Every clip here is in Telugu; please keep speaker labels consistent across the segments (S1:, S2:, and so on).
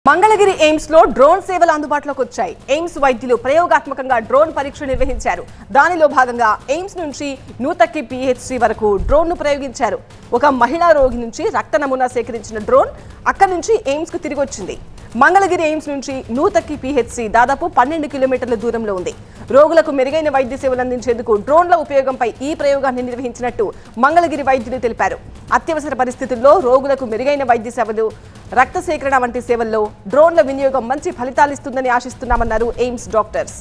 S1: మంగళగిరి ఎయిమ్స్ లో డ్రోన్ సేవలు అందుబాటులోకి వచ్చాయి ఎయిమ్స్ వైద్యులు ప్రయోగాత్మకంగా డ్రోన్ పరీక్ష నిర్వహించారు దానిలో భాగంగా ఎయిమ్స్ నుంచి నూతక్కి పిహెచ్సి వరకు డ్రోన్ ను ప్రయోగించారు ఒక మహిళా రోగి నుంచి రక్త నమూనా సేకరించిన డ్రోన్ అక్కడి నుంచి ఎయిమ్స్ కు తిరిగి వచ్చింది మంగళగిరి ఎయిమ్స్ నుంచి నూతక్కి పిహెచ్సి దాదాపు పన్నెండు కిలోమీటర్ల దూరంలో ఉంది రోగులకు మెరుగైన వైద్య సేవలు అందించేందుకు డ్రోన్ల ఉపయోగంపై ఈ ప్రయోగాన్ని నిర్వహించినట్టు మంగళగిరి వైద్యులు తెలిపారు అత్యవసర పరిస్థితుల్లో రోగులకు మెరుగైన వైద్య సేవలు రక్త సేకరణ వంటి సేవల్లో డ్రోన్ల వినియోగం మంచి ఫలితాలిస్తుందని ఆశిస్తున్నామన్నారు ఎయిమ్స్ డాక్టర్స్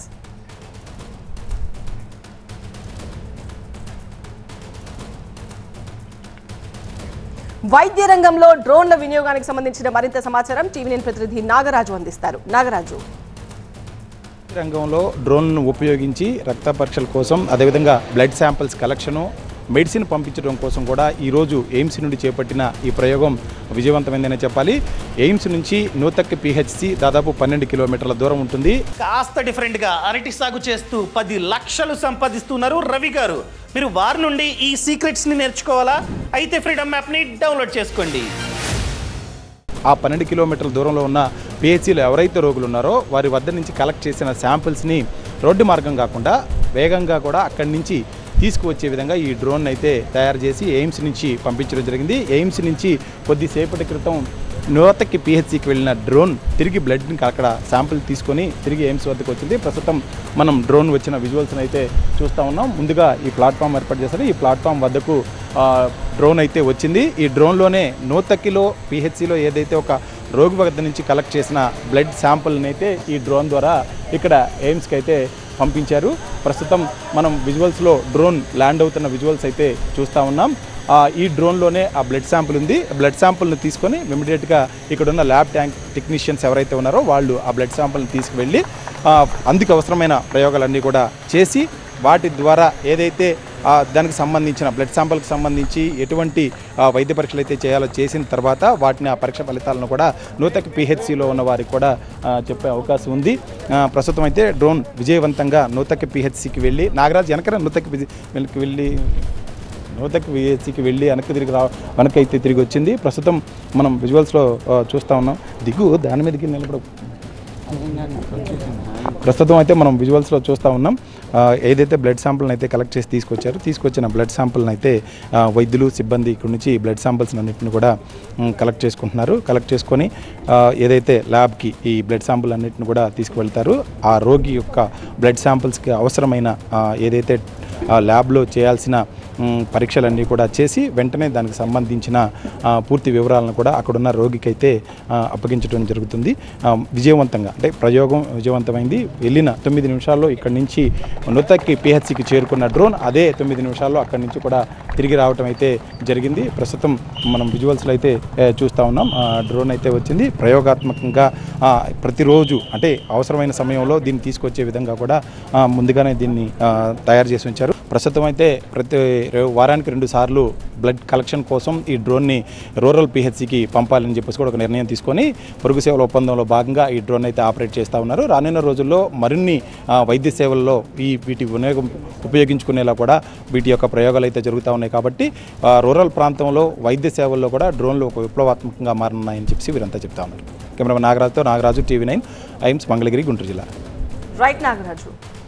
S1: వైద్య రంగంలో డ్రోన్ల వినియోగానికి సంబంధించిన మరింత సమాచారం టీవీ నైన్ ప్రతినిధి నాగరాజు అందిస్తారు నాగరాజు
S2: రంగంలో డ్రోన్ను ఉపయోగించి రక్త పరీక్షల కోసం అదేవిధంగా బ్లడ్ శాంపిల్స్ కలెక్షను మెడిసిన్ పంపించడం కోసం కూడా ఈరోజు ఎయిమ్స్ నుండి చేపట్టిన ఈ ప్రయోగం విజయవంతమైందనే చెప్పాలి ఎయిమ్స్ నుంచి నూతక్కి పిహెచ్సి దాదాపు పన్నెండు కిలోమీటర్ల దూరం ఉంటుంది
S3: కాస్త డిఫరెంట్గా అరటి సాగు చేస్తూ పది లక్షలు సంపాదిస్తున్నారు రవి గారు మీరు వారి నుండి ఈ సీక్రెట్స్ని నేర్చుకోవాలా అయితే ఫ్రీడమ్ యాప్ని డౌన్లోడ్ చేసుకోండి
S2: ఆ పన్నెండు కిలోమీటర్ల దూరంలో ఉన్న పిహెచ్సిలో ఎవరైతే రోగులు ఉన్నారో వారి వద్ద నుంచి కలెక్ట్ చేసిన శాంపిల్స్ని రోడ్డు మార్గం కాకుండా వేగంగా కూడా అక్కడి నుంచి తీసుకువచ్చే విధంగా ఈ డ్రోన్ అయితే తయారు చేసి ఎయిమ్స్ నుంచి పంపించడం జరిగింది ఎయిమ్స్ నుంచి కొద్దిసేపటి క్రితం నూతకి పిహెచ్సికి వెళ్ళిన డ్రోన్ తిరిగి బ్లడ్ని అక్కడ శాంపిల్ తీసుకొని తిరిగి ఎయిమ్స్ వద్దకు వచ్చింది ప్రస్తుతం మనం డ్రోన్ వచ్చిన విజువల్స్ని అయితే చూస్తూ ఉన్నాం ముందుగా ఈ ప్లాట్ఫామ్ ఏర్పాటు చేశారు ఈ ప్లాట్ఫామ్ వద్దకు ఆ, డ్రోన్ అయితే వచ్చింది ఈ డ్రోన్లోనే నూతక్కిలో పిహెచ్సిలో ఏదైతే ఒక రోగి వద్ద నుంచి కలెక్ట్ చేసిన బ్లడ్ శాంపుల్ని అయితే ఈ డ్రోన్ ద్వారా ఇక్కడ ఎయిమ్స్కి అయితే పంపించారు ప్రస్తుతం మనం విజువల్స్లో డ్రోన్ ల్యాండ్ అవుతున్న విజువల్స్ అయితే చూస్తూ ఉన్నాం ఆ, ఈ డ్రోన్లోనే ఆ బ్లడ్ శాంపుల్ ఉంది బ్లడ్ శాంపుల్ని తీసుకొని ఇమీడియట్గా ఇక్కడ ఉన్న ల్యాబ్ ట్యాంక్ టెక్నీషియన్స్ ఎవరైతే ఉన్నారో వాళ్ళు ఆ బ్లడ్ శాంపుల్ని తీసుకువెళ్ళి ఆ, అందుకు అవసరమైన ప్రయోగాలన్నీ కూడా చేసి వాటి ద్వారా ఏదైతే ఆ, దానికి సంబంధించిన బ్లడ్ శాంపుల్కి సంబంధించి ఎటువంటి ఆ, వైద్య పరీక్షలు అయితే చేయాలో చేసిన తర్వాత వాటిని ఆ పరీక్ష ఫలితాలను కూడా నూతక పిహెచ్సిలో ఉన్న వారికి కూడా ఆ, చెప్పే అవకాశం ఉంది ఆ, ప్రస్తుతం అయితే డ్రోన్ విజయవంతంగా నూతక పిహెచ్సికి వెళ్ళి నాగరాజ్ వెనకర నూతక పిహెచ్కి వెళ్ళి నూతక పిహెచ్సికి వెళ్ళి వెనక్కి తిరిగి రా వెనక్కి అయితే తిరిగి వచ్చింది ప్రస్తుతం మనం విజువల్స్లో ఆ, చూస్తూ ఉన్నాం దిగు దాని మీదకి నిలబడ ప్రస్తుతం అయితే మనం విజువల్స్లో చూస్తూ ఉన్నాం ఆ, ఏదైతే బ్లడ్ శాంపుల్ని అయితే కలెక్ట్ చేసి తీసుకొచ్చారో తీసుకొచ్చిన బ్లడ్ శాంపుల్ని అయితే ఆ, వైద్యులు సిబ్బంది ఇక్కడ నుంచి బ్లడ్ శాంపుల్స్ అన్నింటిని కూడా మ్, కలెక్ట్ చేసుకుంటున్నారు కలెక్ట్ చేసుకొని ఆ, ఏదైతే ల్యాబ్కి ఈ బ్లడ్ శాంపుల్ అన్నింటిని కూడా తీసుకువెళ్తారు ఆ రోగి యొక్క బ్లడ్ శాంపుల్స్కి అవసరమైన ఆ, ఏదైతే ఆ ల్యాబ్లో చేయాల్సిన మ్, పరీక్షలన్నీ కూడా చేసి వెంటనే దానికి సంబంధించిన ఆ, పూర్తి వివరాలను కూడా అక్కడున్న రోగికి అయితే ఆ, అప్పగించడం జరుగుతుంది ఆ, విజయవంతంగా అంటే ప్రయోగం విజయవంతమైంది వెళ్ళిన తొమ్మిది నిమిషాల్లో ఇక్కడి నుంచి నూతక్కి పిహెచ్సికి చేరుకున్న డ్రోన్ అదే తొమ్మిది నిమిషాల్లో అక్కడి నుంచి కూడా తిరిగి రావటం అయితే జరిగింది ప్రస్తుతం మనం విజువల్స్లో అయితే ఏ, చూస్తూ ఉన్నాం ఆ, డ్రోన్ అయితే వచ్చింది ప్రయోగాత్మకంగా ఆ, ప్రతిరోజు అంటే అవసరమైన సమయంలో దీన్ని తీసుకొచ్చే విధంగా కూడా ఆ, ముందుగానే దీన్ని ఆ, తయారు చేసి ఉంచారు ప్రస్తుతం అయితే ప్రతి రె- వారానికి రెండు సార్లు బ్లడ్ కలెక్షన్ కోసం ఈ డ్రోన్ని రూరల్ పిహెచ్సికి పంపాలని చెప్పేసి కూడా ఒక నిర్ణయం తీసుకొని పొరుగు సేవల ఒప్పందంలో భాగంగా ఈ డ్రోన్ అయితే ఆపరేట్ చేస్తూ ఉన్నారు రానున్న రోజుల్లో మరిన్ని ఆ, వైద్య సేవల్లో ఈ వీటి వినియోగం ఉపయోగించుకునేలా కూడా వీటి యొక్క ప్రయోగాలు అయితే జరుగుతూ ఉన్నాయి కాబట్టి ఆ, రూరల్ ప్రాంతంలో వైద్య సేవల్లో కూడా డ్రోన్లు ఒక విప్లవాత్మకంగా మారనున్నాయని చెప్పి వీరంతా చెప్తా ఉన్నారు కెమెరామెన్ నాగరాజుతో Nagaraju TV nine AIIMS Mangalagiri Guntur జిల్లా
S1: రైట్ నాగరాజు